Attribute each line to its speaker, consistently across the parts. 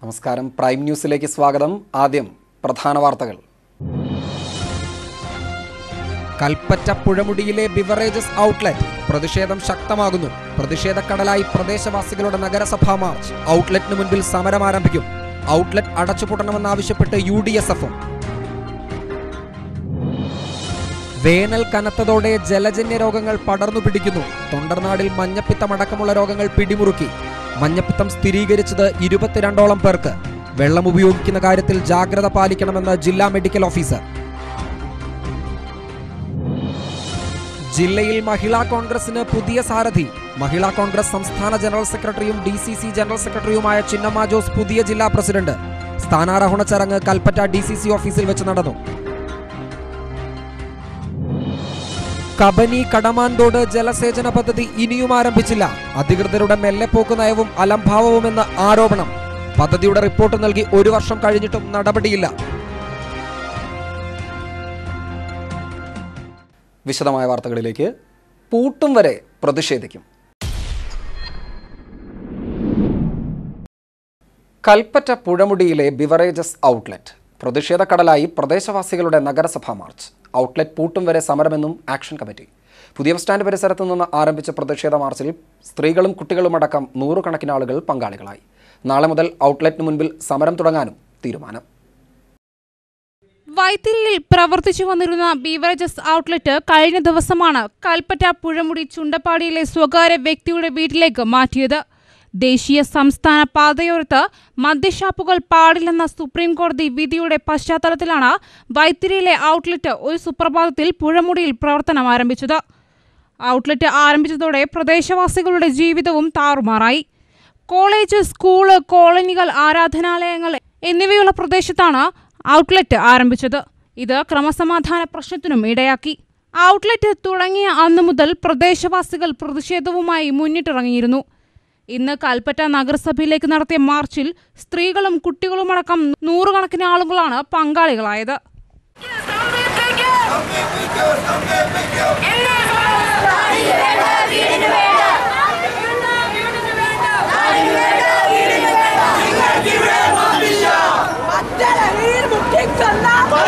Speaker 1: നമസ്കാരം പ്രൈം ന്യൂസിലേക്ക് സ്വാഗതം ആദ്യം പ്രധാന വാർത്തകൾ കൽപ്പറ്റ പുഴമുടിയിലെ ബിവറേജസ് ഔട്ട്ലെറ്റ് പ്രതിഷേധം ശക്തമാകുന്നു പ്രതിഷേധക്കടലായി പ്രദേശവാസികളുടെ നഗരസഭാ മാർച്ച് ഔട്ട്ലെറ്റിന് മുൻപിൽ സമരം ആരംഭിക്കും ഔട്ട്ലെറ്റ് അടച്ചുപൂട്ടണമെന്നാവശ്യപ്പെട്ട് യു ഡി എസ് എഫും വേനൽ കനത്തതോടെ ജലജന്യ രോഗങ്ങൾ പടർന്നു പിടിക്കുന്നു തൊണ്ടർനാടിൽ മഞ്ഞപ്പിത്തമടക്കമുള്ള രോഗങ്ങൾ പിടിമുറുക്കി മഞ്ഞപ്പിത്തം സ്ഥിരീകരിച്ചത് ഇരുപത്തിരണ്ടോളം പേർക്ക് വെള്ളം ഉപയോഗിക്കുന്ന കാര്യത്തിൽ ജാഗ്രത പാലിക്കണമെന്ന് ജില്ലാ മെഡിക്കൽ ഓഫീസർ ജില്ലയിൽ മഹിളാ കോൺഗ്രസിന് പുതിയ സാരഥി മഹിളാ കോൺഗ്രസ് സംസ്ഥാന ജനറൽ സെക്രട്ടറിയും ഡി സി സി ജനറൽ സെക്രട്ടറിയുമായ ചിന്നമ്മ ജോസ് പുതിയ ജില്ലാ പ്രസിഡന്റ് സ്ഥാനാരോഹണ ചടങ്ങ് കൽപ്പറ്റ ഡി സി സി ഓഫീസിൽ വെച്ച് നടന്നു കബനി കടമാൻതോട് ജലസേചന പദ്ധതി ഇനിയും ആരംഭിച്ചില്ല അധികൃതരുടെ മെല്ലെപ്പോക്ക് നയവും അലംഭാവവുമെന്ന് ആരോപണം പദ്ധതിയുടെ റിപ്പോർട്ട് നൽകി ഒരു വർഷം കഴിഞ്ഞിട്ടും നടപടിയില്ല വിശദമായ വാർത്തകളിലേക്ക് പൂട്ടും വരെ പ്രതിഷേധിക്കും കൽപ്പറ്റ പുഴമുടിയിലെ ബിവറേജസ് ഔട്ട്ലെറ്റ് പ്രതിഷേധക്കടലായി പ്രദേശവാസികളുടെ നഗരസഭാ മാർച്ച് ഔട്ട്ലെറ്റ് പൂട്ടും വരെ സമരമെന്നും ആക്ഷൻ കമ്മിറ്റി പുതിയ ബസ് സ്റ്റാൻഡ് പരിസരത്തു നിന്ന് ആരംഭിച്ച പ്രതിഷേധ മാർച്ചിൽ സ്ത്രീകളും കുട്ടികളുമടക്കം നൂറുകണക്കിന് ആളുകൾ പങ്കാളികളായി നാളെ മുതൽ ഔട്ട്ലെറ്റിന് മുൻപിൽ സമരം തുടങ്ങാനും തീരുമാനം
Speaker 2: വൈത്തിരിയിൽ പ്രവർത്തിച്ചു വന്നിരുന്ന ബീവറേജസ് ഔട്ട്ലെറ്റ് കഴിഞ്ഞ ദിവസമാണ് കൽപ്പറ്റ പുഴമുടി ചുണ്ടപ്പാടിയിലെ സ്വകാര്യ വ്യക്തിയുടെ വീട്ടിലേക്ക് മാറ്റിയത് ദേശീയ സംസ്ഥാന പാതയോരത്ത് മദ്യഷാപ്പുകൾ പാടില്ലെന്ന സുപ്രീം കോടതി വിധിയുടെ പശ്ചാത്തലത്തിലാണ് വൈത്തിരിയിലെ ഔട്ട്ലെറ്റ് ഒരു സുപ്രഭാതത്തിൽ പുഴമുടിയിൽ പ്രവർത്തനം ആരംഭിച്ചത് ഔട്ട്ലെറ്റ് ആരംഭിച്ചതോടെ പ്രദേശവാസികളുടെ ജീവിതവും താറുമാറായി കോളേജ് സ്കൂള് കോളനികൾ ആരാധനാലയങ്ങൾ എന്നിവയുള്ള പ്രദേശത്താണ് ഔട്ട്ലെറ്റ് ആരംഭിച്ചത് ഇത് ക്രമസമാധാന പ്രശ്നത്തിനും ഇടയാക്കി ഔട്ട്ലെറ്റ് തുടങ്ങിയ അന്നു മുതൽ പ്രദേശവാസികൾ പ്രതിഷേധവുമായി മുന്നിട്ടിറങ്ങിയിരുന്നു ഇന്ന് കൽപ്പറ്റ നഗരസഭയിലേക്ക് നടത്തിയ മാർച്ചിൽ സ്ത്രീകളും കുട്ടികളുമടക്കം നൂറുകണക്കിന് ആളുകളാണ് പങ്കാളികളായത്
Speaker 3: മറ്റൊരു മുക്കിക്കൊന്ന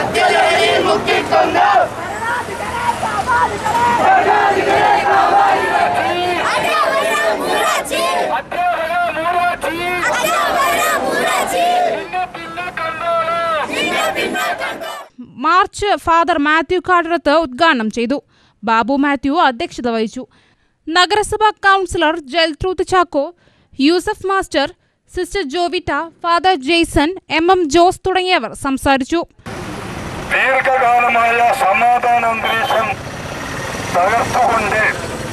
Speaker 2: മാർച്ച് ഫാദർ മാത്യു കാടറത്ത് ഉദ്ഘാടനം ചെയ്തു ബാബു മാത്യു അധ്യക്ഷത വഹിച്ചു നഗരസഭാ councillor Gertrude Chacko Yusuf master sister Jovita father Jaison M M Jose തുടങ്ങിയവർ സംസാരിച്ചു
Speaker 4: ദീർഘകാലമായ സമാധാന അന്തരീക്ഷം തകർത്തുകൊണ്ട്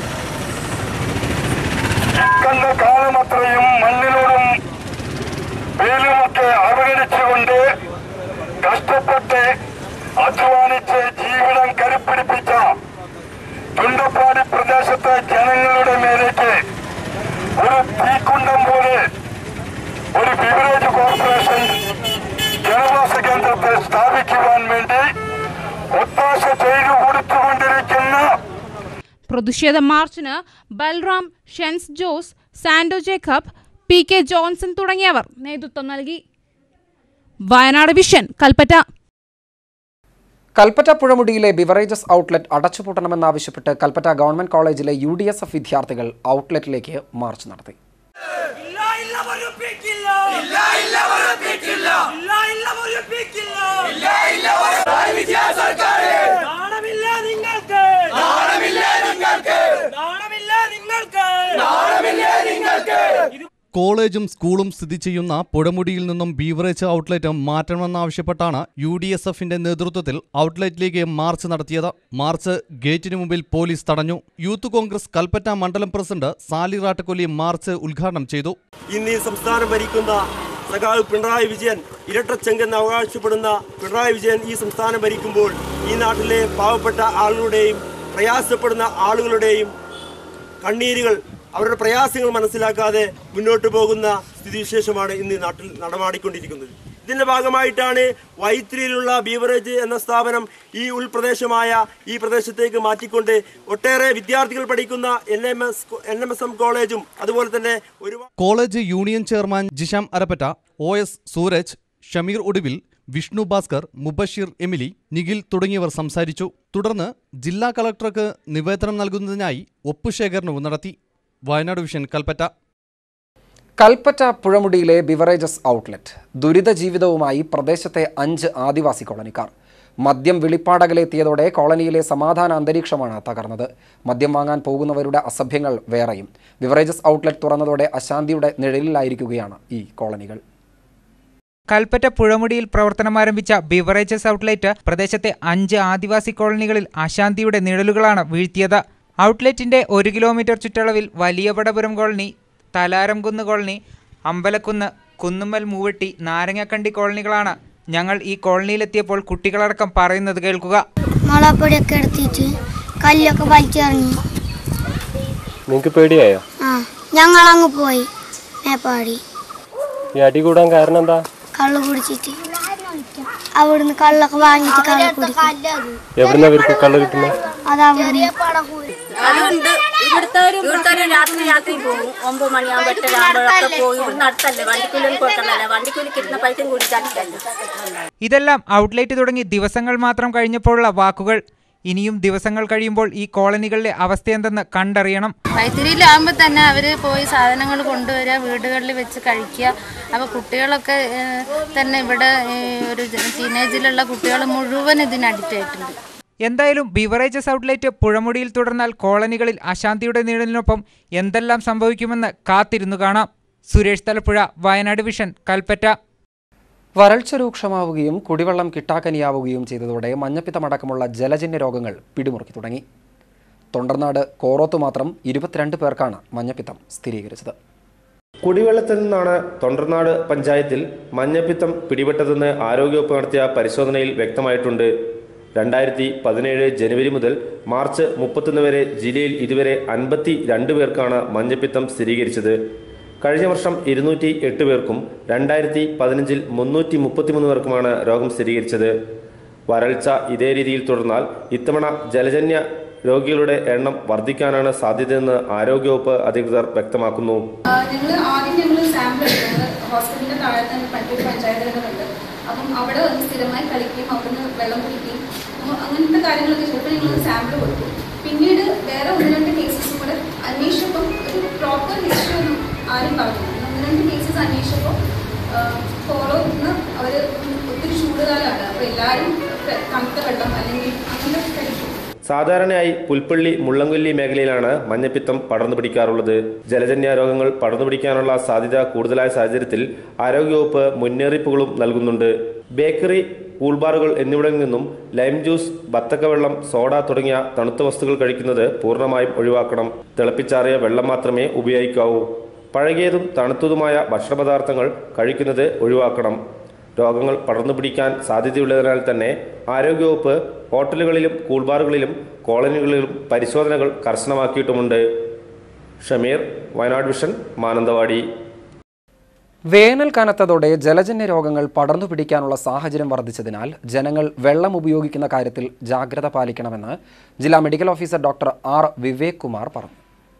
Speaker 4: ഇക്കണ്ട കാലമത്രയും മണ്ണിനോടും വെയിലുമൊക്കെ അവഗണിച്ചുകൊണ്ട് കഷ്ടപ്പെട്ട് അധ്വാനിച്ച് ജീവിതം കരുപ്പിടിപ്പിച്ച തുണ്ടപ്പാടി പ്രദേശത്തെ ജനങ്ങളുടെ മേലേക്ക് ഒരു തീക്കുണ്ടം പോലെ ഒരു ബിവറേജ് കോർപ്പറേഷൻ ജനവാസ കേന്ദ്രത്തെ സ്ഥാപിക്കുവാൻ വേണ്ടി ഒത്താശ ചെയ്തു കൊടുത്തുകൊണ്ടിരിക്കുന്ന
Speaker 2: പ്രതിഷേധ മാർച്ചിന് ബൽറാം ഷെൻസ് ജോസ് സാൻഡോ ജേക്കബ് പി കെ ജോൺസൺ തുടങ്ങിയവർ നേതൃത്വം നൽകി വയനാട് വിഷൻ കൽപ്പറ്റ
Speaker 1: കൽപ്പറ്റ പുഴമുടിയിലെ ബിവറേജസ് ഔട്ട്ലെറ്റ് അടച്ചുപൂട്ടണമെന്നാവശ്യപ്പെട്ട് കൽപ്പറ്റ ഗവൺമെന്റ് കോളേജിലെ യു ഡി എസ് എഫ് വിദ്യാർത്ഥികൾ ഔട്ട്ലെറ്റിലേക്ക് മാർച്ച് നടത്തി
Speaker 3: ഇല്ല ഇല്ല പൊറുപ്പിക്കില്ല ഇല്ല ഇല്ല പൊറുപ്പിക്കില്ല ഇല്ല ഇല്ല പൊറുപ്പിക്കില്ല ഇല്ല ഇല്ല നാണമില്ല നിങ്ങൾക്ക് നാണമില്ല നിങ്ങൾക്ക് നാണമില്ല നിങ്ങൾക്ക് നാണമില്ല നിങ്ങൾക്ക്
Speaker 5: കോളേജും സ്കൂളും സ്ഥിതി ചെയ്യുന്ന പുഴമുടിയിൽ നിന്നും ബീവറേജ് ഔട്ട്ലെറ്റ് മാറ്റണമെന്നാവശ്യപ്പെട്ടാണ് യു ഡി എസ് എഫിന്റെ നേതൃത്വത്തിൽ ഔട്ട്ലെറ്റിലേക്ക് മാർച്ച് നടത്തിയത് മാർച്ച് ഗേറ്റിന് മുമ്പിൽ പോലീസ് തടഞ്ഞു യൂത്ത് കോൺഗ്രസ് കൽപ്പറ്റ മണ്ഡലം പ്രസിഡന്റ് സാലി റാട്ടക്കൊല്ലി മാർച്ച് ഉദ്ഘാടനം ചെയ്തു
Speaker 6: ഇന്ന് ഈ സംസ്ഥാനം ഭരിക്കുന്ന സഖാവ് പിണറായി വിജയൻ ഇരട്ടച്ചെങ്കെന്ന് അവകാശപ്പെടുന്ന പിണറായി വിജയൻ ഈ സംസ്ഥാനം ഭരിക്കുമ്പോൾ ഈ നാട്ടിലെ പാവപ്പെട്ട ആളുകളുടെയും പ്രയാസപ്പെടുന്ന ആളുകളുടെയും കണ്ണീരുകൾ അവരുടെ പ്രയാസങ്ങൾ മനസ്സിലാക്കാതെ മുന്നോട്ട് പോകുന്ന സ്ഥിതിവിശേഷമാണ് ഇന്ന് ഈ നാട്ടിൽ നടമാടിക്കൊണ്ടിരിക്കുന്നത് ഇതിന്റെ ഭാഗമായിട്ടാണ് വൈത്തിരിയിലുള്ള ബീവറേജ് എന്ന സ്ഥാപനം ഈ ഉൾപ്രദേശമായ ഈ പ്രദേശത്തേക്ക് മാറ്റിക്കൊണ്ട് ഒട്ടേറെ വിദ്യാർത്ഥികൾ പഠിക്കുന്ന N M S N M S M കോളേജും അതുപോലെ തന്നെ ഒരുപാട്
Speaker 5: college union chairman Jisham Arappatta O S Suraj Shameer ഒടുവിൽ വിഷ്ണു ഭാസ്കർ മുബഷീർ എമിലി നിഖിൽ തുടങ്ങിയവർ സംസാരിച്ചു തുടർന്ന് ജില്ലാ കളക്ടർക്ക് നിവേദനം നൽകുന്നതിനായി ഒപ്പുശേഖരണവും നടത്തി വയനാട് വിഷൻ കൽപ്പറ്റ
Speaker 1: കൽപ്പറ്റ പുഴമുടിയിലെ ബിവറേജസ് ഔട്ട്ലെറ്റ് ദുരിത ജീവിതവുമായി പ്രദേശത്തെ അഞ്ച് ആദിവാസി കോളനിക്കാർ മദ്യം വെളിപ്പാടകലെത്തിയതോടെ കോളനിയിലെ സമാധാന അന്തരീക്ഷമാണ് തകർന്നത് മദ്യം വാങ്ങാൻ പോകുന്നവരുടെ അസഭ്യങ്ങൾ വേറെയും ബിവറേജസ് ഔട്ട്ലെറ്റ് തുറന്നതോടെ അശാന്തിയുടെ നിഴലിലായിരിക്കുകയാണ് ഈ കോളനികൾ
Speaker 7: കൽപ്പറ്റ പുഴമുടിയിൽ പ്രവർത്തനമാരംഭിച്ച ബിവറേജസ് ഔട്ട്ലെറ്റ് പ്രദേശത്തെ അഞ്ച് ആദിവാസി കോളനികളിൽ അശാന്തിയുടെ നിഴലുകളാണ് വീഴ്ത്തിയത് ഔട്ട്ലെറ്റിന്റെ ഒരു കിലോമീറ്റർ ചുറ്റളവിൽ വലിയപടപുരം കോളനി തലാരംകുന്ന് കോളനി അമ്പലക്കുന്ന് കുന്നുമ്മൽ മൂവെട്ടി നാരങ്ങക്കണ്ടി കോളനികളാണ് ഞങ്ങൾ ഈ കോളനിയിലെത്തിയപ്പോൾ കുട്ടികളടക്കം പറയുന്നത് കേൾക്കുക
Speaker 8: മുളപ്പൊടിയൊക്കെ എടുത്തിട്ട് കല്ലൊക്കെ വലിച്ചെറിഞ്ഞു
Speaker 9: നിങ്ങൾക്ക് പേടിയായോ
Speaker 8: ആ ഞങ്ങളങ്ങ് പോയി മേപ്പാടി
Speaker 9: ഈ അടി കൂടാൻ കാരണം എന്താ
Speaker 8: കള്ള് കുടിച്ചിട്ട് അവിടുന്ന് കള്ളൊക്കെ വാങ്ങിയിട്ട് കള്ള് കുടിക്കും
Speaker 9: എവിടുന്ന ഇവർക്ക് കള്ള് കിട്ടുന്നത്
Speaker 8: അതവിടുന്ന്
Speaker 10: അതുകൊണ്ട് ഇവിടുത്തെ ഇവിടുത്തെ രാത്രി രാത്രി പോകും ഒമ്പത് മണിയാകുമ്പോൾ എട്ടരാകുമ്പോഴൊക്കെ പോയി ഇവിടുന്ന് അടുത്തല്ലേ വണ്ടിക്കൂലിയും കൊടുക്കണല്ലേ വണ്ടിക്കൂലി കിട്ടുന്ന പൈസയും കൂടി ചാടിക്കല്ലേ
Speaker 7: ഇതെല്ലാം ഔട്ട്ലെറ്റ് തുടങ്ങി ദിവസങ്ങൾ മാത്രം കഴിഞ്ഞപ്പോഴുള്ള വാക്കുകൾ ഇനിയും ദിവസങ്ങൾ കഴിയുമ്പോൾ ഈ കോളനികളിലെ അവസ്ഥയെന്തെന്ന് കണ്ടറിയണം
Speaker 11: വൈത്തിരിയിലാകുമ്പോൾ തന്നെ അവർ പോയി സാധനങ്ങൾ കൊണ്ടുവരിക വീടുകളിൽ വെച്ച് കഴിക്കുക അപ്പോൾ കുട്ടികളൊക്കെ ഏഹ്, തന്നെ ഇവിടെ ഏഹ്, ഒരു ടീനേജിലുള്ള കുട്ടികൾ മുഴുവൻ ഇതിന് അഡിക്റ്റ് ആയിട്ടുണ്ട്
Speaker 7: എന്തായാലും ബിവറേജസ് ഔട്ട്ലെറ്റ് പുഴമുടിയിൽ തുടർന്നാൽ കോളനികളിൽ അശാന്തിയുടെ നിഴലിനൊപ്പം എന്തെല്ലാം സംഭവിക്കുമെന്ന് കാത്തിരുന്നു കാണാം സുരേഷ് തലപ്പുഴ വയനാട് വിഷൻ കൽപ്പറ്റ
Speaker 1: വരൾച്ച രൂക്ഷമാവുകയും കുടിവെള്ളം കിട്ടാക്കനിയാവുകയും ചെയ്തതോടെ മഞ്ഞപ്പിത്തമടക്കമുള്ള ജലജന്യ രോഗങ്ങൾ പിടിമുറുക്കി തുടങ്ങി തൊണ്ടർനാട് കോറോത്ത് മാത്രം ഇരുപത്തിരണ്ട് പേർക്കാണ് മഞ്ഞപ്പിത്തം സ്ഥിരീകരിച്ചത്
Speaker 12: കുടിവെള്ളത്തിൽ നിന്നാണ് തൊണ്ടർനാട് പഞ്ചായത്തിൽ മഞ്ഞപ്പിത്തം പിടിപെട്ടതെന്ന് ആരോഗ്യവകുപ്പ് നടത്തിയ പരിശോധനയിൽ വ്യക്തമായിട്ടുണ്ട് രണ്ടായിരത്തി പതിനേഴ് ജനുവരി മുതൽ മാർച്ച് മുപ്പത്തൊന്ന് വരെ ജില്ലയിൽ ഇതുവരെ അൻപത്തി രണ്ട് പേർക്കാണ് മഞ്ഞപ്പിത്തം സ്ഥിരീകരിച്ചത് കഴിഞ്ഞ വർഷം ഇരുന്നൂറ്റി എട്ട് പേർക്കും രണ്ടായിരത്തി പതിനഞ്ചിൽ മുന്നൂറ്റി മുപ്പത്തിമൂന്ന് പേർക്കുമാണ് രോഗം സ്ഥിരീകരിച്ചത് വരൾച്ച ഇതേ രീതിയിൽ തുടർന്നാൽ ഇത്തവണ ജലജന്യ രോഗികളുടെ എണ്ണം വർദ്ധിക്കാനാണ് സാധ്യതയെന്ന് ആരോഗ്യവകുപ്പ് അധികൃതർ വ്യക്തമാക്കുന്നു
Speaker 13: ഞങ്ങൾ ആദ്യം ഞങ്ങൾ സാമ്പിൾ എടുക്കുന്നത് ഹോസ്പിറ്റലിന്റെ താഴെ തന്നെ മറ്റൊരു പഞ്ചായത്തുകളുണ്ട് അപ്പം അവിടെ വന്ന് സ്ഥിരമായി കളിക്കുകയും അവിടുന്ന് വെള്ളം കുടിക്കുകയും അപ്പം അങ്ങനത്തെ കാര്യങ്ങളൊക്കെ ചെയ്തപ്പോൾ ഞങ്ങൾ സാമ്പിൾ കൊടുത്തു പിന്നീട് വേറെ ഒന്ന് രണ്ട് കേസസും കൂടെ അന്വേഷിച്ചപ്പോൾ ഒരു പ്രോപ്പർ ഹിസ്റ്ററി ഒന്നും ആരും പറഞ്ഞില്ല ഒന്ന് രണ്ട് കേസസ് അന്വേഷിച്ചപ്പോൾ ഫോളോ ഇന്ന് അവർ ഒത്തിരി ചൂടുകാലമാണ് അപ്പോൾ എല്ലാവരും തണുത്ത വെള്ളം അല്ലെങ്കിൽ അങ്ങനത്തെ കഴിക്കും
Speaker 12: സാധാരണയായി പുൽപ്പള്ളി മുള്ളംകൊല്ലി മേഖലയിലാണ് മഞ്ഞപ്പിത്തം പടർന്നു പിടിക്കാറുള്ളത് ജലജന്യ രോഗങ്ങൾ പടർന്നു പിടിക്കാനുള്ള സാധ്യത കൂടുതലായ സാഹചര്യത്തിൽ ആരോഗ്യവകുപ്പ് മുന്നറിയിപ്പുകളും നൽകുന്നുണ്ട് ബേക്കറി കൂൾബാറുകൾ എന്നിവിടങ്ങളിൽ നിന്നും ലൈം ജ്യൂസ് ബത്തക്കവെള്ളം സോഡ തുടങ്ങിയ തണുത്ത വസ്തുക്കൾ കഴിക്കുന്നത് പൂർണ്ണമായും ഒഴിവാക്കണം തിളപ്പിച്ചാറിയ വെള്ളം മാത്രമേ ഉപയോഗിക്കാവൂ പഴകിയതും തണുത്തതുമായ ഭക്ഷണപദാർത്ഥങ്ങൾ കഴിക്കുന്നത് ഒഴിവാക്കണം രോഗങ്ങൾ പടർന്നു പിടിക്കാൻ സാധ്യതയുള്ളതിനാൽ തന്നെ ആരോഗ്യവകുപ്പ് ഹോട്ടലുകളിലും കൂൾബാറുകളിലും കോളനികളിലും പരിശോധനകൾ കർശനമാക്കിയിട്ടുമുണ്ട് ഷമീർ വയനാട് വിഷൻ മാനന്തവാടി
Speaker 1: വേനൽ കനത്തതോടെ ജലജന്യ രോഗങ്ങൾ പടർന്നു പിടിക്കാനുള്ള സാഹചര്യം വർദ്ധിച്ചതിനാൽ ജനങ്ങൾ വെള്ളം ഉപയോഗിക്കുന്ന കാര്യത്തിൽ ജാഗ്രത പാലിക്കണമെന്ന് ജില്ലാ medical officer doctor R Vivek Kumar പറഞ്ഞു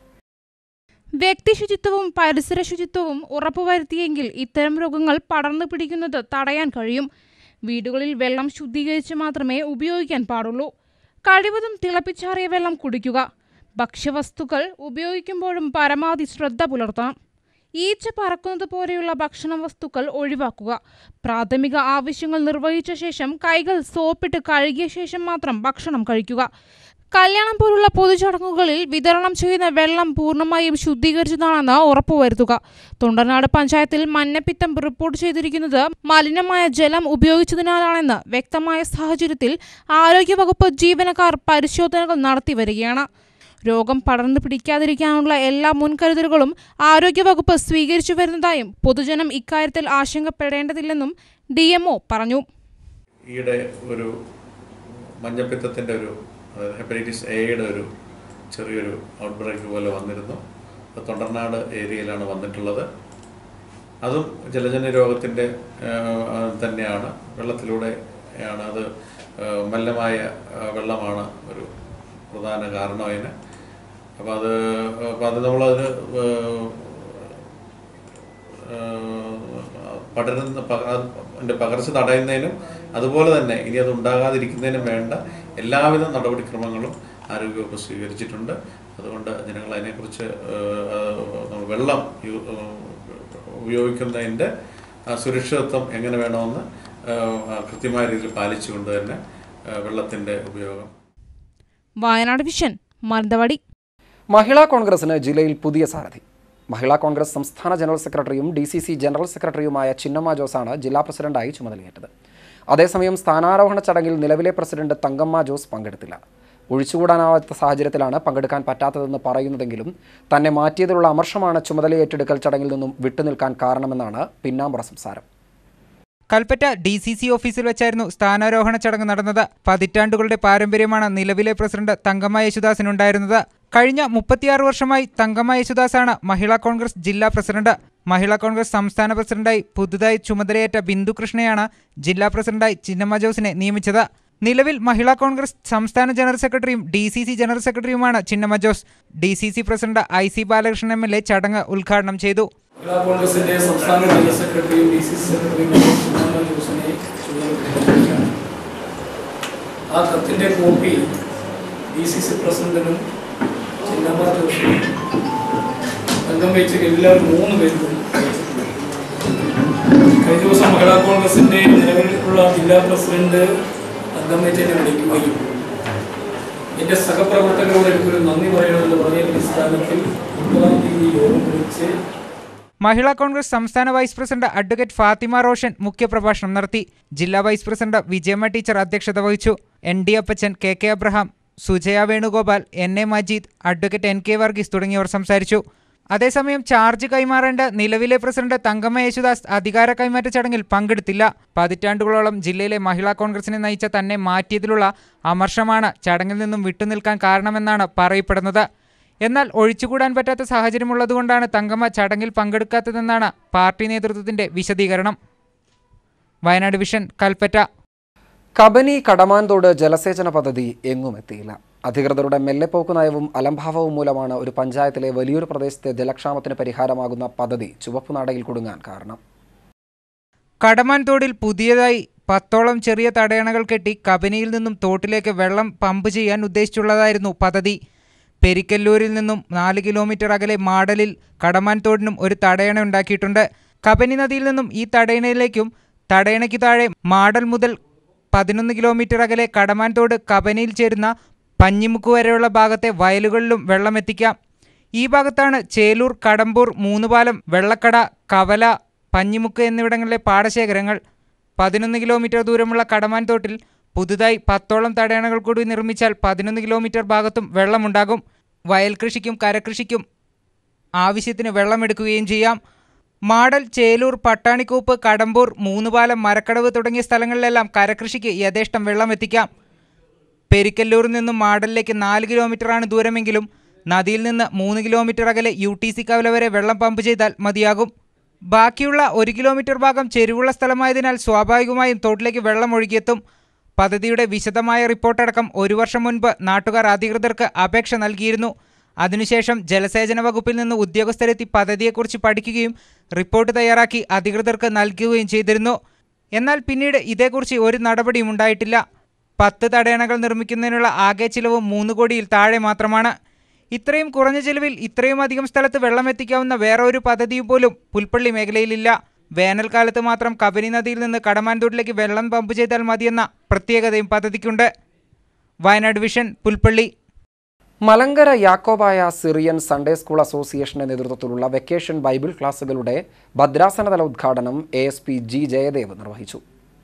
Speaker 2: വ്യക്തി ശുചിത്വവും പരിസര ശുചിത്വവും ഉറപ്പുവരുത്തിയെങ്കിൽ ഇത്തരം രോഗങ്ങൾ പടർന്നു പിടിക്കുന്നത് തടയാൻ കഴിയും വീടുകളിൽ വെള്ളം ശുദ്ധീകരിച്ച് മാത്രമേ ഉപയോഗിക്കാൻ പാടുള്ളൂ കഴിവതും തിളപ്പിച്ചാറിയ വെള്ളം കുടിക്കുക ഭക്ഷ്യവസ്തുക്കൾ ഉപയോഗിക്കുമ്പോഴും പരമാവധി ശ്രദ്ധ പുലർത്തണം ഈച്ച പറക്കുന്നത് പോലെയുള്ള ഭക്ഷണ വസ്തുക്കൾ ഒഴിവാക്കുക പ്രാഥമിക ആവശ്യങ്ങൾ നിർവഹിച്ച ശേഷം കൈകൾ സോപ്പിട്ട് കഴുകിയ ശേഷം മാത്രം ഭക്ഷണം കഴിക്കുക കല്യാണം പോലുള്ള പൊതുചടങ്ങുകളിൽ വിതരണം ചെയ്യുന്ന വെള്ളം പൂർണ്ണമായും ശുദ്ധീകരിച്ചതാണെന്ന് ഉറപ്പുവരുത്തുക തൊണ്ടനാട് പഞ്ചായത്തിൽ മഞ്ഞപ്പിത്തം റിപ്പോർട്ട് ചെയ്തിരിക്കുന്നത് മലിനമായ ജലം ഉപയോഗിച്ചതിനാലാണെന്ന് വ്യക്തമായ സാഹചര്യത്തിൽ ആരോഗ്യവകുപ്പ് ജീവനക്കാർ പരിശോധനകൾ നടത്തി വരികയാണ് രോഗം പടർന്നു പിടിക്കാതിരിക്കാനുള്ള എല്ലാ മുൻകരുതലുകളും ആരോഗ്യവകുപ്പ് സ്വീകരിച്ചു വരുന്നതായും പൊതുജനം ഇക്കാര്യത്തിൽ ആശങ്കപ്പെടേണ്ടതില്ലെന്നും ഡി പറഞ്ഞു
Speaker 14: ഈയിടെ ഒരു മഞ്ഞപ്പിത്തത്തിൻ്റെ ഒരു അതായത് ഹെപ്പറ്റൈറ്റിസ് എയുടെ ഒരു ചെറിയൊരു ഔട്ട്ബ്രേക്ക് പോലെ വന്നിരുന്നു അത് തൊണ്ടർനാട് ഏരിയയിലാണ് വന്നിട്ടുള്ളത് അതും ജലജന്യ രോഗത്തിൻ്റെ തന്നെയാണ് വെള്ളത്തിലൂടെ ആണ് അത് ആ, മലിനമായ ആ, വെള്ളമാണ് ഒരു പ്രധാന കാരണം അതിന് അപ്പോൾ അത് അപ്പോൾ അത് നമ്മളതിന് ആ, ആ, പടരുന്ന പ- അതിൻ്റെ പകർച്ച തടയുന്നതിനും അതുപോലെ തന്നെ ഇനി അത് ഉണ്ടാകാതിരിക്കുന്നതിനും വേണ്ട എല്ലാവിധ നടപടിക്രമങ്ങളും ആരോഗ്യവകുപ്പ് സ്വീകരിച്ചിട്ടുണ്ട് അതുകൊണ്ട് ജനങ്ങൾ അതിനെക്കുറിച്ച് ഏഹ്, ഏഹ്, നമ്മൾ വെള്ളം യു- ഏഹ്, ഉപയോഗിക്കുന്നതിൻ്റെ ആ സുരക്ഷിതത്വം എങ്ങനെ വേണമെന്ന് ഏഹ്, ആ കൃത്യമായ രീതിയിൽ പാലിച്ചുകൊണ്ട് തന്നെ ഏഹ്, വെള്ളത്തിൻ്റെ ഉപയോഗം
Speaker 2: വയനാട് വിഷൻ മാനന്തവാടി
Speaker 1: മഹിളാ കോൺഗ്രസിന് ജില്ലയിൽ പുതിയ സാരഥി മഹിളാ കോൺഗ്രസ് സംസ്ഥാന ജനറൽ സെക്രട്ടറിയും ഡി സി സി ജനറൽ സെക്രട്ടറിയുമായ ചിന്നമ്മ ജോസാണ് ജില്ലാ പ്രസിഡന്റായി ചുമതലയേറ്റത് അതേസമയം സ്ഥാനാരോഹണ ചടങ്ങിൽ നിലവിലെ പ്രസിഡന്റ് തങ്കമ്മ ജോസ് പങ്കെടുത്തില്ല ഒഴിച്ചുകൂടാനാവാത്ത സാഹചര്യത്തിലാണ് പങ്കെടുക്കാൻ പറ്റാത്തതെന്ന് പറയുന്നതെങ്കിലും തന്നെ മാറ്റിയതിലുള്ള അമർഷമാണ് ചുമതലയേറ്റെടുക്കൽ ചടങ്ങിൽ നിന്നും വിട്ടുനിൽക്കാൻ കാരണമെന്നാണ് പിന്നാമ്പുറ സംസാരം
Speaker 7: കൽപ്പറ്റ ഡി സി സി ഓഫീസിൽ വെച്ചായിരുന്നു സ്ഥാനാരോഹണ ചടങ്ങ് നടന്നത് പതിറ്റാണ്ടുകളുടെ പാരമ്പര്യമാണ് നിലവിലെ പ്രസിഡന്റ് തങ്കമ്മ യേശുദാസിനുണ്ടായിരുന്നത് കഴിഞ്ഞ മുപ്പത്തിയാറ് വർഷമായി തങ്കമ്മ യേശുദാസാണ് മഹിളാ കോൺഗ്രസ് ജില്ലാ പ്രസിഡന്റ് മഹിളാ കോൺഗ്രസ് സംസ്ഥാന പ്രസിഡന്റായി പുതുതായി ചുമതലയേറ്റ ബിന്ദു കൃഷ്ണയാണ് ജില്ലാ പ്രസിഡന്റായി ചിന്നമ്മ ജോസിനെ നിയമിച്ചത് നിലവിൽ മഹിളാ കോൺഗ്രസ് സംസ്ഥാന ജനറൽ സെക്രട്ടറിയും ഡി സി സി ജനറൽ സെക്രട്ടറിയുമാണ് Chinnamma Jose D C C president I C Balakrishnan M L A ചടങ്ങ് ഉദ്ഘാടനം ചെയ്തു
Speaker 15: മഹിളാ കോൺഗ്രസിന്റെ സംസ്ഥാന ജനറൽ സെക്രട്ടറിയും ഡി സി സി സെക്രട്ടറിയും സുധാകരൻ ജോസിനെ ചുമതലപ്പെടുത്തിയിരിക്കുകയാണ് ആ കത്തിന്റെ കോപ്പി ഡി സി സി പ്രസിഡന്റിനും ചിന്നമ്മ ജോസിനും അംഗം വെച്ച് എല്ലാവരും മൂന്ന് പേർക്കും കഴിഞ്ഞ ദിവസം മഹിളാ കോൺഗ്രസിന്റെ നിലവിലുള്ള ജില്ലാ പ്രസിഡന്റ് അംഗം വെച്ച് എന്നെ വിളിക്കുകയും എന്റെ സഹപ്രവർത്തകരോട് എനിക്കൊരു നന്ദി പറയണമെന്ന് പറഞ്ഞ അടിസ്ഥാനത്തിൽ മുപ്പതാം തീയതി യോഗം വിളിച്ച്
Speaker 7: മഹിളാ കോൺഗ്രസ് സംസ്ഥാന vice president advocate Fathima Roshan മുഖ്യപ്രഭാഷണം നടത്തി ജില്ലാ വൈസ് പ്രസിഡന്റ് വിജയമ്മ ടീച്ചർ അധ്യക്ഷത വഹിച്ചു N D Appachan K K Abraham Sujaya Venugopal N A Majeed advocate N K Varghese തുടങ്ങിയവർ സംസാരിച്ചു അതേസമയം ചാർജ് കൈമാറേണ്ട നിലവിലെ പ്രസിഡന്റ് തങ്കമ്മ യേശുദാസ് അധികാര കൈമാറ്റ ചടങ്ങിൽ പങ്കെടുത്തില്ല പതിറ്റാണ്ടുകളോളം ജില്ലയിലെ മഹിളാ കോൺഗ്രസിനെ നയിച്ച തന്നെ മാറ്റിയതിലുള്ള അമർഷമാണ് ചടങ്ങിൽ നിന്നും വിട്ടുനിൽക്കാൻ കാരണമെന്നാണ് പറയപ്പെടുന്നത് എന്നാൽ ഒഴിച്ചുകൂടാൻ പറ്റാത്ത സാഹചര്യമുള്ളതുകൊണ്ടാണ് തങ്കമ്മ ചടങ്ങിൽ പങ്കെടുക്കാത്തതെന്നാണ് പാർട്ടി നേതൃത്വത്തിന്റെ വിശദീകരണം വയനാട് വിഷൻ കൽപ്പറ്റ
Speaker 1: കബനി കടമാൻതോട് ജലസേചന പദ്ധതി എങ്ങും എത്തിയില്ല അധികൃതരുടെ മെല്ലെപ്പോക്ക് നയവും അലംഭാവവും മൂലമാണ് ഒരു പഞ്ചായത്തിലെ വലിയൊരു പ്രദേശത്തെ ജലക്ഷാമത്തിന് പരിഹാരമാകുന്ന പദ്ധതി ചുവപ്പുനാടയിൽ കുടുങ്ങാൻ കാരണം
Speaker 7: കടമാൻ തോടിൽ പുതിയതായി പത്തോളം ചെറിയ തടയണകൾ കെട്ടി കബനിയിൽ നിന്നും തോട്ടിലേക്ക് വെള്ളം പമ്പ് ചെയ്യാൻ ഉദ്ദേശിച്ചുള്ളതായിരുന്നു പദ്ധതി പെരിക്കല്ലൂരിൽ നിന്നും നാല് കിലോമീറ്റർ അകലെ മാടലിൽ കടമാൻ തോടിനും ഒരു തടയണ ഉണ്ടാക്കിയിട്ടുണ്ട് കബനി നദിയിൽ നിന്നും ഈ തടയണയിലേക്കും തടയണയ്ക്ക് താഴെ മാടൽ മുതൽ പതിനൊന്ന് കിലോമീറ്റർ അകലെ കടമാൻ തോട് കബനിയിൽ ചേരുന്ന പഞ്ഞിമുക്ക് വരെയുള്ള ഭാഗത്തെ വയലുകളിലും വെള്ളം എത്തിക്കാം ഈ ഭാഗത്താണ് ചേലൂർ കടമ്പൂർ മൂന്നുപാലം വെള്ളക്കട കവല പഞ്ഞിമുക്ക് എന്നിവിടങ്ങളിലെ പാടശേഖരങ്ങൾ പതിനൊന്ന് കിലോമീറ്റർ ദൂരമുള്ള കടമാൻ തോട്ടിൽ പുതുതായി പത്തോളം തടയണകൾ കൂടി നിർമ്മിച്ചാൽ പതിനൊന്ന് കിലോമീറ്റർ ഭാഗത്തും വെള്ളമുണ്ടാകും വയൽ കൃഷിക്കും കരകൃഷിക്കും ആവശ്യത്തിന് വെള്ളമെടുക്കുകയും ചെയ്യാം മാടൽ ചേലൂർ പട്ടാണിക്കൂപ്പ് കടമ്പൂർ മൂന്നുപാലം മരക്കടവ് തുടങ്ങിയ സ്ഥലങ്ങളിലെല്ലാം കരകൃഷിക്ക് യഥേഷ്ടം വെള്ളം എത്തിക്കാം പെരിക്കല്ലൂരിൽ നിന്നും മാടലിലേക്ക് നാല് കിലോമീറ്ററാണ് ദൂരമെങ്കിലും നദിയിൽ നിന്ന് മൂന്ന് കിലോമീറ്റർ അകലെ യു ടി സി കവല വരെ വെള്ളം പമ്പ് ചെയ്താൽ മതിയാകും ബാക്കിയുള്ള ഒരു കിലോമീറ്റർ ഭാഗം ചെരുവുള്ള സ്ഥലമായതിനാൽ സ്വാഭാവികമായും തോട്ടിലേക്ക് വെള്ളം ഒഴുകിയെത്തും പദ്ധതിയുടെ വിശദമായ റിപ്പോർട്ടടക്കം ഒരു വർഷം മുൻപ് നാട്ടുകാർ അധികൃതർക്ക് അപേക്ഷ നൽകിയിരുന്നു അതിനുശേഷം ജലസേചന വകുപ്പിൽ നിന്ന് ഉദ്യോഗസ്ഥരെത്തി പദ്ധതിയെക്കുറിച്ച് പഠിക്കുകയും റിപ്പോർട്ട് തയ്യാറാക്കി അധികൃതർക്ക് നൽകുകയും ചെയ്തിരുന്നു എന്നാൽ പിന്നീട് ഇതേക്കുറിച്ച് ഒരു നടപടിയും ഉണ്ടായിട്ടില്ല പത്ത് തടയണകൾ നിർമ്മിക്കുന്നതിനുള്ള ആകെ ചിലവ് മൂന്ന് കോടിയിൽ താഴെ മാത്രമാണ് ഇത്രയും കുറഞ്ഞ ചിലവിൽ ഇത്രയും അധികം സ്ഥലത്ത് വെള്ളം എത്തിക്കാവുന്ന വേറെ ഒരു പദ്ധതിയും പോലും പുൽപ്പള്ളി മേഖലയിലില്ല വേനൽക്കാലത്ത് മാത്രം കബനി നദിയിൽ നിന്ന് കടമാൻതോട്ടിലേക്ക് വെള്ളം പമ്പ് ചെയ്താൽ മതിയെന്ന പ്രത്യേകതയും പദ്ധതിക്കുണ്ട് Wayanad vision Pulpally
Speaker 1: Malankara Yakobaya Syrian Sunday school അസോസിയേഷന്റെ നേതൃത്വത്തിലുള്ള വെക്കേഷൻ ബൈബിൾ ക്ലാസുകളുടെ ഭദ്രാസനതല ഉദ്ഘാടനം A S P G Jayadev നിർവഹിച്ചു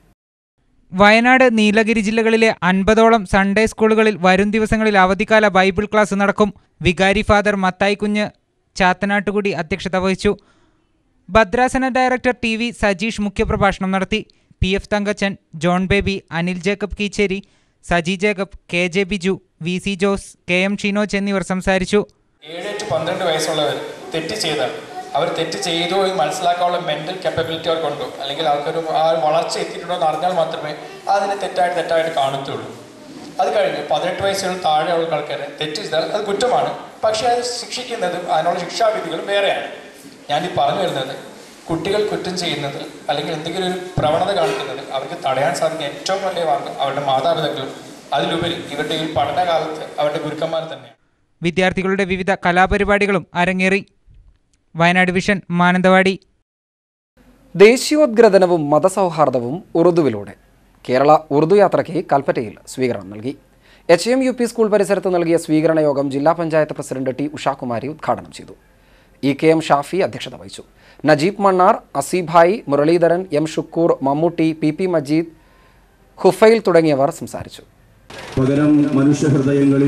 Speaker 7: വയനാട് നീലഗിരി ജില്ലകളിലെ അൻപതോളം സൺഡേ സ്കൂളുകളിൽ വരും ദിവസങ്ങളിൽ അവധിക്കാല ബൈബിൾ ക്ലാസ് നടക്കും വികാരി ഫാദർ മത്തായി കുഞ്ഞ് ചാത്തനാട്ടുകുടി അധ്യക്ഷത വഹിച്ചു ഭദ്രാസന ഡയറക്ടർ ടി വി സജീഷ് മുഖ്യപ്രഭാഷണം നടത്തി P F Thankachan John Baby Anil Jacob Keecheri Saji Jacob K J Biju V C Jose K M Shinoj എന്നിവർ സംസാരിച്ചു
Speaker 16: ഏഴ് ടു പന്ത്രണ്ട് വയസ്സുള്ളവർ തെറ്റ് ചെയ്താൽ അവർ തെറ്റ് ചെയ്തു എന്ന് മനസ്സിലാക്കാനുള്ള മെൻ്റൽ കപ്പബിലിറ്റി അവർക്കുണ്ടോ അല്ലെങ്കിൽ അവർക്കൊരു ആ ഒരു വളർച്ച എത്തിയിട്ടുണ്ടോ എന്ന് അറിഞ്ഞാൽ മാത്രമേ അതിനെ തെറ്റായിട്ട് തെറ്റായിട്ട് കാണത്തുള്ളൂ അത് കഴിഞ്ഞ് പതിനെട്ട് വയസ്സിന് താഴെയുള്ള ആൾക്കാരെ തെറ്റ് ചെയ്താൽ അത് കുറ്റമാണ് പക്ഷേ അത് ശിക്ഷിക്കുന്നതും അതിനുള്ള ശിക്ഷാവിധികളും വേറെയാണ് ഞാനീ പറഞ്ഞു വരുന്നത് കുട്ടികൾ കുറ്റം ചെയ്യുന്നത് അല്ലെങ്കിൽ എന്തെങ്കിലും ഒരു പ്രവണത കാണിക്കുന്നത് അവർക്ക് തടയാൻ സാധിക്കുന്ന ഏറ്റവും വലിയ മാർഗം അവരുടെ മാതാപിതാക്കളും അതിലുപരി ഇവരുടെ ഈ പഠനകാലത്ത് അവരുടെ ഗുരുക്കന്മാർ തന്നെ
Speaker 7: വിദ്യാർത്ഥികളുടെ വിവിധ കലാപരിപാടികളും അരങ്ങേറി വയനാട് വിഷൻ മാനന്തവാടി
Speaker 1: ദേശീയോദ്ഗ്രഥനവും മതസൗഹാർദ്ദവും ഉറുദുവിലൂടെ കേരള ഉറുദു യാത്രയ്ക്ക് കൽപ്പറ്റയിൽ സ്വീകരണം നൽകി H M U P school പരിസരത്ത് നൽകിയ സ്വീകരണ യോഗം ജില്ലാ പഞ്ചായത്ത് പ്രസിഡന്റ് ടി ഉഷാകുമാരി ഉദ്ഘാടനം ചെയ്തു ഇ കെ എം ഷാഫി അധ്യക്ഷത വഹിച്ചു Najeeb Mannar Azeebhai Muraleedharan M Shukoor Mammootty P P Majeed Hufail തുടങ്ങിയവർ സംസാരിച്ചു
Speaker 17: പകരം മനുഷ്യഹൃദയങ്ങളിൽ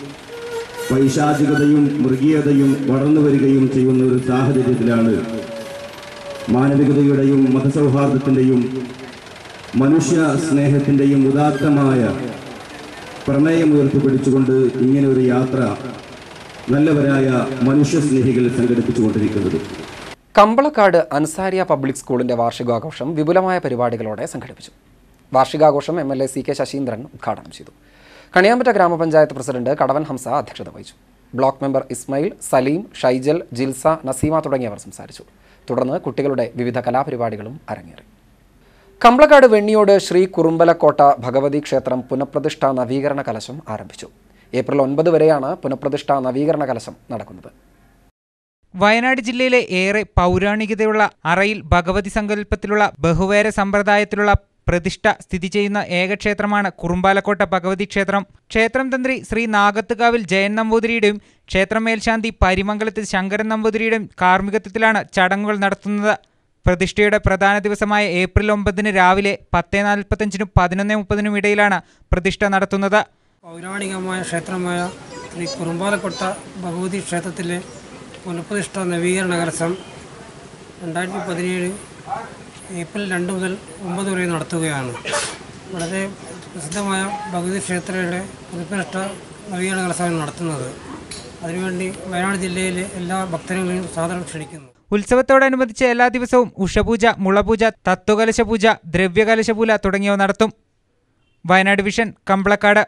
Speaker 17: പൈശാചികതയും മൃഗീയതയും വളർന്നു വരികയും ചെയ്യുന്ന ഒരു സാഹചര്യത്തിലാണ് മാനവികതയുടെയും മതസൗഹാർദ്ദത്തിൻ്റെയും മനുഷ്യ സ്നേഹത്തിൻ്റെയും ഉദാത്തമായ പ്രമേയം ഉയർത്തിപ്പിടിച്ചുകൊണ്ട് ഇങ്ങനെ ഒരു യാത്ര നല്ലവരായ മനുഷ്യസ്നേഹികൾ സംഘടിപ്പിച്ചുകൊണ്ടിരിക്കുന്നത്
Speaker 1: കമ്പളക്കാട് അൻസാരിയ പബ്ലിക് സ്കൂളിന്റെ വാർഷികാഘോഷം വിപുലമായ പരിപാടികളോടെ സംഘടിപ്പിച്ചു വാർഷികാഘോഷം M L A C K Saseendran ഉദ്ഘാടനം ചെയ്തു കണിയാമ്പറ്റ ഗ്രാമപഞ്ചായത്ത് പ്രസിഡന്റ് കടവൻ ഹംസ അധ്യക്ഷത വഹിച്ചു ബ്ലോക്ക് മെമ്പർ ഇസ്മയിൽ സലീം ഷൈജൽ ജിൽസ നസീമ തുടങ്ങിയവർ സംസാരിച്ചു തുടർന്ന് കുട്ടികളുടെ വിവിധ കലാപരിപാടികളും അരങ്ങേറി കമ്പളക്കാട് വെണ്ണിയോട് ശ്രീ കുറുമ്പലക്കോട്ട ഭഗവതി ക്ഷേത്രം പുനഃപ്രതിഷ്ഠാ നവീകരണ കലശം ആരംഭിച്ചു ഏപ്രിൽ ഒൻപത് വരെയാണ് പുനഃപ്രതിഷ്ഠാ നവീകരണ കലശം നടക്കുന്നത്
Speaker 7: വയനാട് ജില്ലയിലെ ഏറെ പൗരാണികതയുള്ള അറയിൽ ഭഗവതി സങ്കല്പത്തിലുള്ള ബഹുവേര സമ്പ്രദായത്തിലുള്ള പ്രതിഷ്ഠ സ്ഥിതി ചെയ്യുന്ന ഏക ക്ഷേത്രമാണ് കുറുമ്പാലക്കോട്ട ഭഗവതി ക്ഷേത്രം ക്ഷേത്രം തന്ത്രി ശ്രീ നാഗത്തുകാവിൽ ജയൻ നമ്പൂതിരിയുടെയും ക്ഷേത്രം മേൽശാന്തി പരിമംഗലത്ത് ശങ്കരൻ നമ്പൂതിരിയുടെയും കാർമ്മികത്വത്തിലാണ് ചടങ്ങുകൾ നടത്തുന്നത് പ്രതിഷ്ഠയുടെ പ്രധാന ദിവസമായ ഏപ്രിൽ ഒമ്പതിന് രാവിലെ പത്ത് നാൽപ്പത്തഞ്ചിനും പതിനൊന്ന് മുപ്പതിനും ഇടയിലാണ് പ്രതിഷ്ഠ നടത്തുന്നത്
Speaker 18: പൗരാണികമായ ക്ഷേത്രമായ ശ്രീ കുറുമ്പാലക്കൊട്ട ഭഗവതി ക്ഷേത്രത്തിലെ പുനഃപ്രതിഷ്ഠ നവീകരണ കലശം രണ്ടായിരത്തി പതിനേഴ് ഏപ്രിൽ രണ്ട് മുതൽ ഒമ്പത് വരെ നടത്തുകയാണ് വളരെ പ്രസിദ്ധമായ ഭഗവതി ക്ഷേത്രയുടെ പുനഃപ്രതിഷ്ഠ നവീകരണ കലശമാണ് നടത്തുന്നത് അതിനുവേണ്ടി വയനാട് ജില്ലയിലെ എല്ലാ ഭക്തരെയും സാദരം ക്ഷണിക്കുന്നു
Speaker 7: ഉത്സവത്തോടനുബന്ധിച്ച് എല്ലാ ദിവസവും ഉഷപൂജ മുളപൂജ തത്വകലശ പൂജ ദ്രവ്യകലശപൂജ തുടങ്ങിയവ നടത്തും വയനാട് വിഷൻ കമ്പളക്കാട്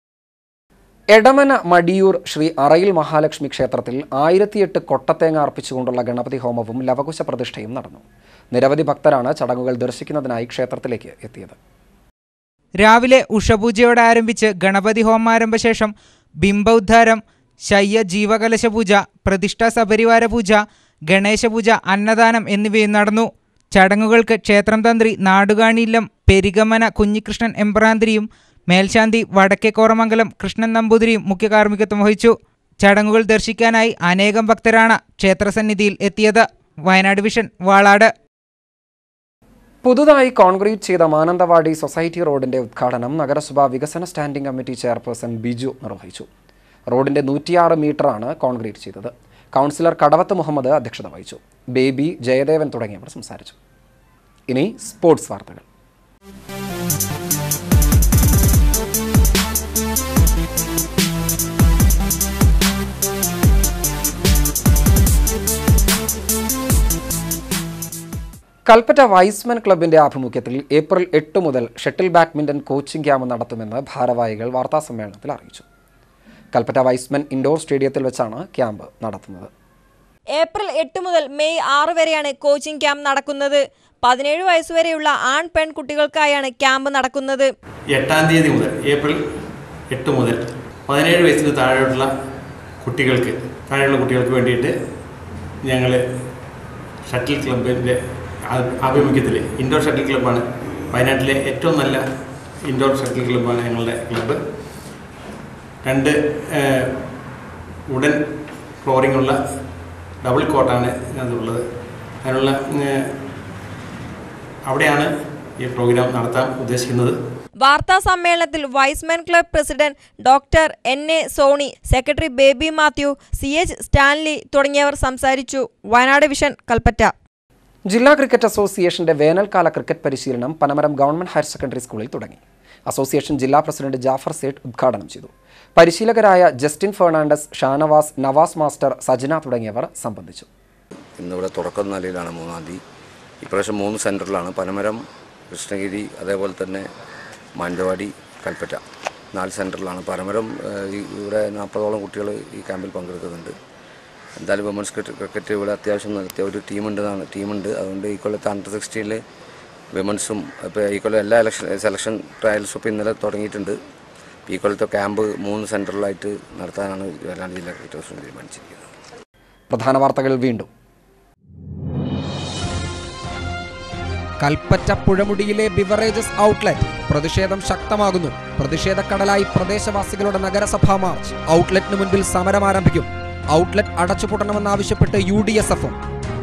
Speaker 1: എടമന മടിയൂർ ശ്രീ അറയിൽ മഹാലക്ഷ്മി ക്ഷേത്രത്തിൽ ആയിരത്തിയെട്ട് കൊട്ടത്തേങ്ങ അർപ്പിച്ചുകൊണ്ടുള്ള ഗണപതി ഹോമവും ലവകുശ പ്രതിഷ്ഠയും നടന്നു നിരവധി ഭക്തരാണ് ചടങ്ങുകൾ ദർശിക്കുന്നതിനായി ക്ഷേത്രത്തിലേക്ക് എത്തിയത്
Speaker 7: രാവിലെ ഉഷപൂജയോടെ ആരംഭിച്ച് ഗണപതി ഹോമാരംഭ ശേഷം ബിംബോദ്ധാരം ശയ്യ ജീവകലശ പൂജ പ്രതിഷ്ഠാ സപരിവാര പൂജ ഗണേശപൂജ അന്നദാനം എന്നിവയും നടന്നു ചടങ്ങുകൾക്ക് ക്ഷേത്രം തന്ത്രി നാടുകാണിയില്ലം പെരിഗമന കുഞ്ഞികൃഷ്ണൻ എമ്പ്രാന്തിരിയും മേൽശാന്തി വടക്കേ കോറമംഗലം കൃഷ്ണൻ നമ്പൂതിരിയും മുഖ്യ കാർമ്മികത്വം വഹിച്ചു ചടങ്ങുകൾ ദർശിക്കാനായി അനേകം ഭക്തരാണ് ക്ഷേത്രസന്നിധിയിൽ എത്തിയത് വയനാട് വിഷൻ വാളാട്
Speaker 1: പുതുതായി കോൺക്രീറ്റ് ചെയ്ത മാനന്തവാടി സൊസൈറ്റി റോഡിന്റെ ഉദ്ഘാടനം നഗരസഭാ വികസന സ്റ്റാൻഡിംഗ് കമ്മിറ്റി ചെയർപേഴ്സൺ ബിജു നിർവഹിച്ചു റോഡിന്റെ നൂറ്റിയാറ് മീറ്ററാണ് കോൺക്രീറ്റ് ചെയ്തത് കൗൺസിലർ കടവത്ത് മുഹമ്മദ് അധ്യക്ഷത വഹിച്ചു ബേബി ജയദേവൻ തുടങ്ങിയവർ സംസാരിച്ചു ഇനി സ്പോർട്സ് വാർത്തകൾ കൽപ്പറ്റ വൈസ്മൻ ക്ലബിന്റെ ആഭിമുഖ്യത്തിൽ ഏപ്രിൽ എട്ട് മുതൽ ഷട്ടിൽ ബാഡ്മിന്റൺ കോച്ചിംഗ് ക്യാമ്പ് നടത്തുമെന്ന് ഭാരവാഹികൾ വാർത്താസമ്മേളനത്തിൽ അറിയിച്ചു കൽപ്പറ്റ വൈസ്മൻ ഇൻഡോർ സ്റ്റേഡിയത്തിൽ വെച്ചാണ് ക്യാമ്പ് നടത്തുന്നത്
Speaker 19: ഏപ്രിൽ എട്ട് മുതൽ മെയ് ആറ് വരെയാണ് കോച്ചിംഗ് ക്യാമ്പ് നടക്കുന്നത് പതിനേഴ് വയസ്സുവരെയുള്ള ആൺ പെൺ കുട്ടികൾക്കായാണ് ക്യാമ്പ് നടക്കുന്നത്
Speaker 20: എട്ടാം തീയതി മുതൽ ഏപ്രിൽ എട്ട് മുതൽ പതിനേഴ് വയസ്സിന് താഴെയുള്ള കുട്ടികൾക്ക് താഴെയുള്ള കുട്ടികൾക്ക് വേണ്ടിയിട്ട് ഞങ്ങൾ ഷട്ടിൽ ക്ലബിൻ്റെ ആഭിമുഖ്യത്തിൽ ഇൻഡോർ ഷട്ടിൽ ക്ലബ്ബാണ് വയനാട്ടിലെ ഏറ്റവും നല്ല ഇൻഡോർ ഷട്ടിൽ ക്ലബ്ബാണ് ഞങ്ങളുടെ ക്ലബ്ബ് രണ്ട് ഏഹ്, ഉടൻ ഫ്ലോറിംഗ് ഉള്ള ഡബിൾ കോട്ടാണ് അതിനുള്ളത് അതിനുള്ള ഏഹ്, അവിടെയാണ് ഈ പ്രോഗ്രാം നടത്താൻ ഉദ്ദേശിക്കുന്നത്
Speaker 19: വാർത്താ സമ്മേളനത്തിൽ Y's Men club president doctor N A Soni secretary Baby Mathew C H Stanley തുടങ്ങിയവർ സംസാരിച്ചു വയനാട് വിഷൻ കൽപ്പറ്റ
Speaker 1: ജില്ലാ ക്രിക്കറ്റ് അസോസിയേഷന്റെ വേനൽക്കാല ക്രിക്കറ്റ് പരിശീലനം പനമരം ഗവൺമെന്റ് ഹയർ സെക്കൻഡറി സ്കൂളിൽ തുടങ്ങി അസോസിയേഷൻ ജില്ലാ പ്രസിഡന്റ് ജാഫർ സേഠ് ഉദ്ഘാടനം ചെയ്തു പരിശീലകരായ ജസ്റ്റിൻ ഫെർണാണ്ടസ് ഷാനവാസ് നവാസ് മാസ്റ്റർ സജന തുടങ്ങിയവർ സംബന്ധിച്ചു
Speaker 21: ഇന്നിവിടെ തുറക്കുന്ന നിലയിലാണ് മൂന്നാം തീയതി ഇപ്രാവശ്യം മൂന്ന് സെൻറ്ററിലാണ് പനമരം കൃഷ്ണഗിരി അതേപോലെ തന്നെ മാനന്തവാടി കൽപ്പറ്റ നാല് സെൻറ്ററിലാണ് പനമരം ഏഹ്, ഈ- ഇവിടെ നാൽപ്പതോളം കുട്ടികൾ ഈ ക്യാമ്പിൽ പങ്കെടുക്കുന്നുണ്ട് എന്തായാലും വിമൻസ് ക്രിക്കറ്റ് ഇവിടെ അത്യാവശ്യം നടത്തിയ ഒരു ടീമുണ്ടെന്നാണ് ടീമുണ്ട് അതുകൊണ്ട് ഈ കൊല്ലത്തെ അണ്ടർ സിക്സ്റ്റീനിൽ വിമൻസും ഇപ്പോൾ ഈ കൊല്ലം എല്ലാ ഇലക്ഷൻ സെലക്ഷൻ ട്രയൽസും ഇപ്പോൾ ഇന്നലെ തുടങ്ങിയിട്ടുണ്ട് ഈ കൊല്ലത്തെ ക്യാമ്പ് മൂന്ന് സെൻറ്ററിലായിട്ട് നടത്താനാണ് വയനാട് ജില്ലാ ക്രിക്കറ്റ് അസോസിയേഷൻ തീരുമാനിച്ചിരിക്കുന്നത്
Speaker 1: പ്രധാന വാർത്തകൾ വീണ്ടും കൽപ്പറ്റ പുഴമുടിയിലെ ബിവറേജസ് ഔട്ട്ലെറ്റ് പ്രതിഷേധം ശക്തമാകുന്നു പ്രതിഷേധക്കടലായി പ്രദേശവാസികളുടെ നഗരസഭാ മാർച്ച് ഔട്ട്ലെറ്റിന് മുൻപിൽ സമരം ആരംഭിക്കും ഔട്ട്ലെറ്റ് അടച്ചുപൂട്ടണമെന്നാവശ്യപ്പെട്ട് യു ഡി എസ് എഫും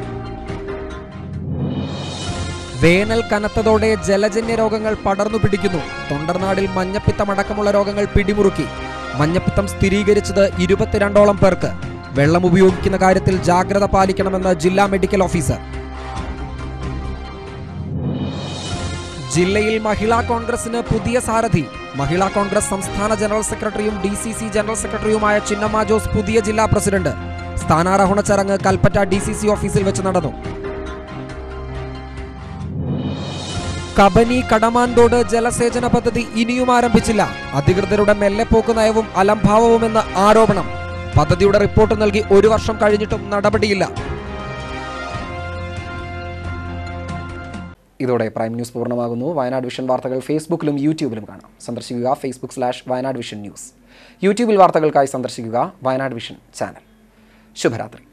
Speaker 1: വേനൽ കനത്തതോടെ ജലജന്യ രോഗങ്ങൾ പടർന്നു പിടിക്കുന്നു തൊണ്ടർനാടിൽ മഞ്ഞപ്പിത്തമടക്കമുള്ള രോഗങ്ങൾ പിടിമുറുക്കി മഞ്ഞപ്പിത്തം സ്ഥിരീകരിച്ചത് ഇരുപത്തിരണ്ടോളം പേർക്ക് വെള്ളം ഉപയോഗിക്കുന്ന കാര്യത്തിൽ ജാഗ്രത പാലിക്കണമെന്ന് ജില്ലാ മെഡിക്കൽ ഓഫീസർ ജില്ലയിൽ മഹിളാ കോൺഗ്രസിന് പുതിയ സാരഥി മഹിളാ കോൺഗ്രസ് സംസ്ഥാന ജനറൽ സെക്രട്ടറിയും ഡി സി സി ജനറൽ സെക്രട്ടറിയുമായ ചിന്നമ്മ ജോസ് പുതിയ ജില്ലാ പ്രസിഡന്റ് സ്ഥാനാരോഹണ ചടങ്ങ് കൽപ്പറ്റ ഡി സി സി ഓഫീസിൽ വെച്ച് നടന്നു കബനി കടമാൻതോട് ജലസേചന പദ്ധതി ഇനിയും ആരംഭിച്ചില്ല അധികൃതരുടെ മെല്ലെപ്പോക്ക് നയവും അലംഭാവവുമെന്ന് ആരോപണം പദ്ധതിയുടെ റിപ്പോർട്ട് നൽകി ഒരു വർഷം കഴിഞ്ഞിട്ടും നടപടിയില്ല ഇതോടെ പ്രൈം ന്യൂസ് പൂർണ്ണമാകുന്നു വയനാട് വിഷൻ വാർത്തകൾ ഫേസ്ബുക്കിലും യൂട്യൂബിലും കാണാം സന്ദർശിക്കുക Facebook slash Wayanad vision news യൂട്യൂബിൽ വാർത്തകൾക്കായി സന്ദർശിക്കുക വയനാട് വിഷൻ ചാനൽ ശുഭരാത്രി